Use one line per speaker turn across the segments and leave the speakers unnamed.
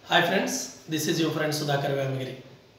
Hi friends, this is your friend Sudhakar Vamgiri.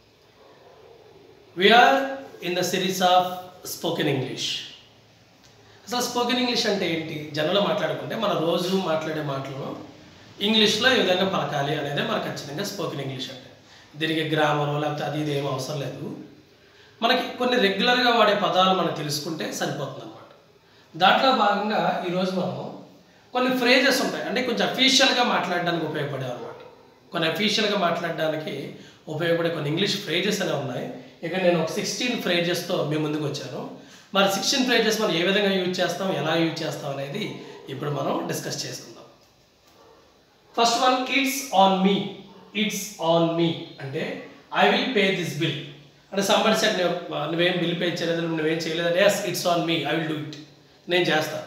We are in the series of spoken English. అసలు spoken English అంటే ఏంటి జనరల్గా మాట్లాడుకుంటే మన రోజు మాట్లాడే మాటలను ఇంగ్లీష్లో ఏ విధంగా పలకాలి అనేది మనకు ఖచ్చితంగా స్పోకెన్ ఇంగ్లీష్ అంటే దీనికి గ్రామర్ లేకపోతే అది ఇది ఏం అవసరం లేదు మనకి కొన్ని రెగ్యులర్గా వాడే పదాలు మనం తెలుసుకుంటే సరిపోతుంది అనమాట దాంట్లో భాగంగా ఈరోజు మనం కొన్ని ఫ్రేజెస్ ఉంటాయి అంటే కొంచెం అఫీషియల్గా మాట్లాడడానికి ఉపయోగపడే అనమాట కొన్ని అఫీషియల్గా మాట్లాడడానికి ఉపయోగపడే కొన్ని ఇంగ్లీష్ ఫ్రేజెస్ అనేవి ఉన్నాయి ఇక నేను ఒక సిక్స్టీన్ ఫ్రేజెస్తో మీ ముందుకు వచ్చాను మరి సిక్స్టీన్ ఫ్రేజెస్ మనం ఏ విధంగా యూజ్ చేస్తాం ఎలా యూజ్ చేస్తాం అనేది ఇప్పుడు మనం డిస్కస్ చేసుకుందాం first one it's on me it's on me అంటే I will pay this bill అంటే సంబడి సెట్ నువ్వేం బిల్ పే చేయలేదు నువ్వేం చేయలేదు yes it's on me I will do it నేను చేస్తాను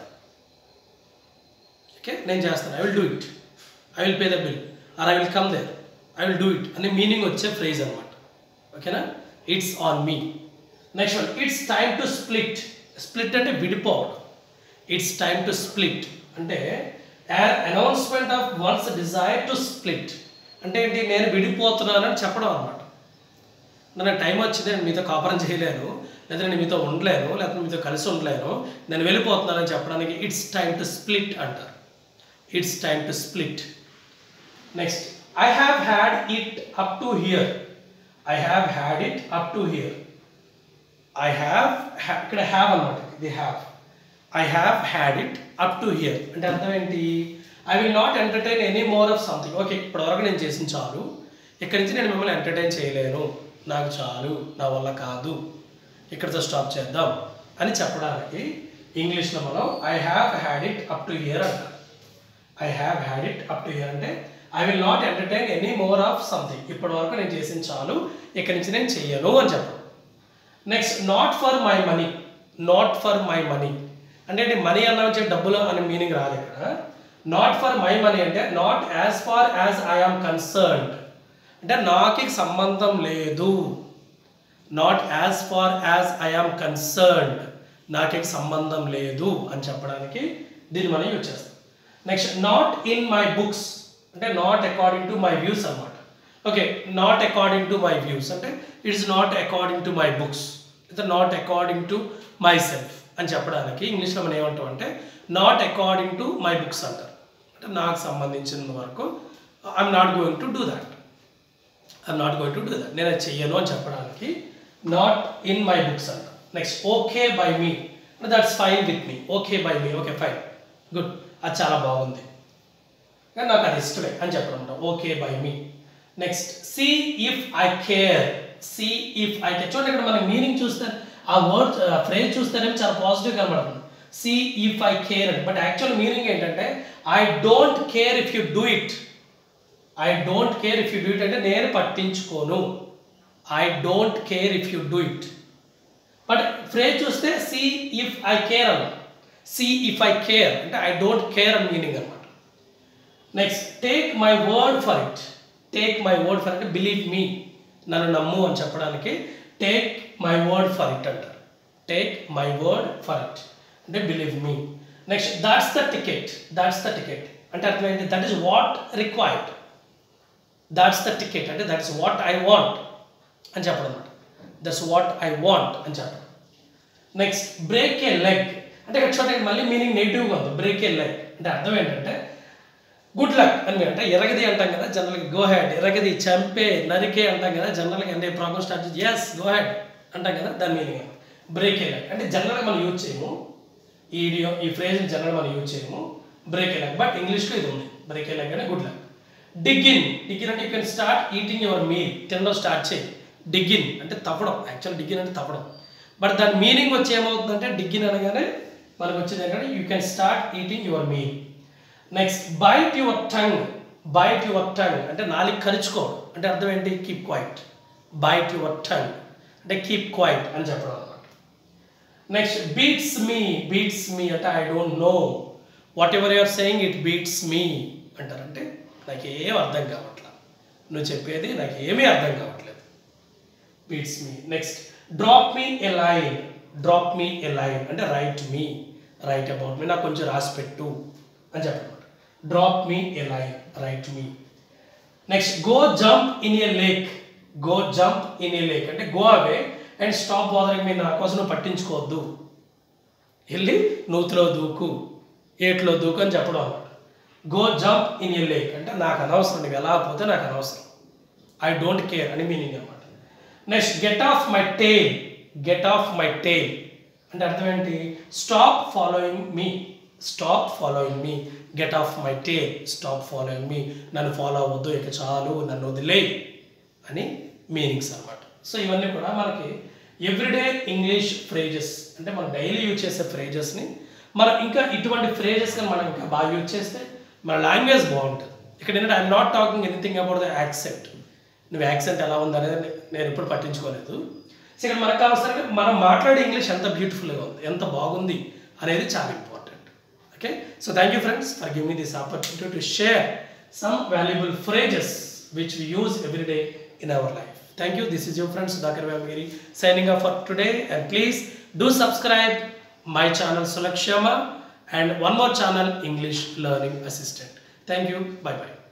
ఓకే నేను చేస్తాను I will do it I will pay the bill or I will come there I will do it అనే meaning వచ్చే ఫ్రేజ్ అనమాట ఓకేనా it's on me next one it's time to split split అంటే విడిపోవడం it's time to split అంటే announcement of one's desire to split అంటే ఏంటి నేను విడిపోతున్నానని చెప్పడం అనమాట నాకు టైం వచ్చింది నేను మీతో కాపురం చేయలేను లేదా నేను మీతో ఉండలేను లేకపోతే మీతో కలిసి ఉండలేను నేను వెళ్ళిపోతున్నానని చెప్పడానికి ఇట్స్ టైమ్ టు స్ప్లిట్ అంటారు it's time to split next I have had it up to here I have had it up to here I have ఇక్కడ హ్యావ్ అనమాట ఇది have I have had it up to here అంటే అర్థం ఏంటి I will not entertain any more of something okay ఇప్పటివరకు నేను చేసిన చాలు ఇక్కడి నుంచి నేను మిమ్మల్ని ఎంటర్టైన్ చేయలేను నాకు చాలు నా వల్ల కాదు ఇక్కడితో స్టాప్ చేద్దాం అని చెప్పడానికి ఇంగ్లీష్లో మనం I have had it up to here అంటాం I have had it up to here అంటే I will not entertain any more of something ఇప్పటి వరకు నేను చేసిన చాలు ఇక్కడి నుంచి నేను చెయ్యను అని చెప్పడం next not for my money not for my money అంటే మనీ అన్న వచ్చే డబ్బులు అనే మీనింగ్ రాదు ఇక్కడ నాట్ ఫర్ మై మనీ అంటే not as far as I am concerned అంటే నాకు సంబంధం లేదు not as far as I am concerned నాకే సంబంధం లేదు అని చెప్పడానికి దీన్ని మనం యూజ్ చేస్తాం next not in my books అంటే not according to my views అనమాట okay not according to my views అంటే it's not according to my books లేదా not according to my self అని చెప్పడానికి ఇంగ్లీష్లో మనం ఏమంటాం అంటే not according to my books అంటారు అంటే నాకు సంబంధించిన వరకు I'm not going to do that I'm not going to do that నేను అది చెయ్యను అని చెప్పడానికి నాట్ ఇన్ మై బుక్స్ అంట next okay by me that's fine with me okay by me okay fine good అది చాలా బాగుంది కానీ నాకు అది ఇష్టమే అని చెప్పడం okay by me next see if I care see if I care చూడండి ఇక్కడ మనకి మీనింగ్ చూస్తే ఆ వర్డ్ ఫ్రేజ్ చూస్తేనేమో చాలా పాజిటివ్ కనబడుతుంది సి ఇఫ్ ఐ కేర్ అని బట్ యాక్చువల్ మీనింగ్ ఏంటంటే I don't care if you do it I don't care if you do it అంటే నేను పట్టించుకోను I don't care if you do it but phrase చూస్తే see if I care అన్న see if I care అంటే I don't care అని meaning అనమాట next take my word for it take my word for it believe me నన్ను నమ్ము అని చెప్పడానికి take my word for it అంటారు take my word for it అంటే believe me next that's the ticket that's the ticket అంటే అర్థం ఏంటి that is what required that's the ticket అంటే దట్స్ వాట్ ఐ వాంట్ అని చెప్పడం అనమాట దట్స్ వాట్ ఐ వాంట్ అని చెప్పడం నెక్స్ట్ బ్రేక్ ఏ లెగ్ అంటే ఇక్కడ చూడండి మళ్ళీ మీనింగ్ నెగిటివ్గా ఉంది బ్రేక్ ఏ లెగ్ అంటే అర్థం ఏంటంటే గుడ్ లక్ అని అంటే ఎరగది అంటాం కదా జనరల్గా గో హెడ్ ఎరగది చంపే నరికే అంటాం కదా జనరల్గా అంటే ప్రోగ్రామ్ స్టార్ట్ చేసి ఎస్ గో హెడ్ అంటాం కదా దాని మీనింగ్ బ్రేక్ ఏ లెగ్ అంటే జనరల్గా మనం యూజ్ చేయము ఈ ఇడియో ఈ ఫ్రేజ్ జనరల్ మనం యూజ్ చేయము బ్రేక్ ఏ లెగ్ బట్ ఇంగ్లీష్లో ఇది ఉంది బ్రేక్ ఏ లెగ్ అంటే గుడ్ లక్ డిగ్గిన్ డిగ్గిన్ అంటే you can start eating your meal తినడం స్టార్ట్ చేయి డిగ్గిన్ అంటే తప్పడం యాక్చువల్ డిగ్గిన్ అంటే తప్పడం బట్ దాని మీనింగ్ వచ్చి ఏమవుతుందంటే డిగ్గిన్ అనగానే మనకు వచ్చేది ఏంటంటే you can start eating your meal next bite your tongue bite your tongue అంటే నాలుగు కరుచుకోవడం అంటే అర్థం ఏంటి keep quiet bite your tongue అంటే కీప్ క్వైట్ అని చెప్పడం అనమాట next beats me beats me అంటే I don't know whatever you're saying it beats me అంటారంటే నాకు ఏం అర్థం కావట్లా నువ్వు చెప్పేది నాకు ఏమీ అర్థం కావట్లేదు beats me next drop me a line drop me a line అంటే write me write about me నాకు కొంచెం రాసి పెట్టు అని చెప్పమాట drop me a line write me next go jump in a lake go jump in a lake అంటే go away and stop bothering me నా కోసం నువ్వు పట్టించుకోవద్దు వెళ్ళి నూతిలో దూకు ఏట్లో దూకు అని చెప్పడం అన్నమాట go jump in a lake అంటే నాకు అనవసరం నువ్వు ఎలా పోతే నాకు అనవసరం ఐ డోంట్ కేర్ అని మీనింగ్ అనమాట next get off my tail get off my tail అంటే అర్థం ఏంటి stop following me stop following me get off my tail stop following me నన్ను ఫాలో అవ్వద్దు ఇక చాలు నన్ను వదిలే అని మీనింగ్స్ అనమాట సో ఇవన్నీ కూడా మనకి ఎవ్రీడే ఇంగ్లీష్ ఫ్రేజెస్ అంటే మనం డైలీ యూజ్ చేసే ఫ్రేజెస్ని మనం ఇంకా ఇటువంటి ఫ్రేజెస్ కానీ మనం ఇంకా బాగా యూజ్ చేస్తే మన లాంగ్వేజ్ బాగుంటుంది ఇక్కడ ఏంటంటే I'm not talking anything about the accent నువ్వు యాక్సెంట్ ఎలా ఉందనేది నే- నేను ఎప్పుడు పట్టించుకోలేదు సో ఇక్కడ మనకు కావాల్సిన మనం మాట్లాడే ఇంగ్లీష్ ఎంత బ్యూటిఫుల్గా ఉంది ఎంత బాగుంది అనేది చాలా important okay so thank you friends for give me this opportunity to share some valuable phrases which we use every day in our life thank you this is your friends Sudhakar Vyamagiri signing off for today and please do subscribe my channel Sulakshama and one more channel English learning assistant thank you bye by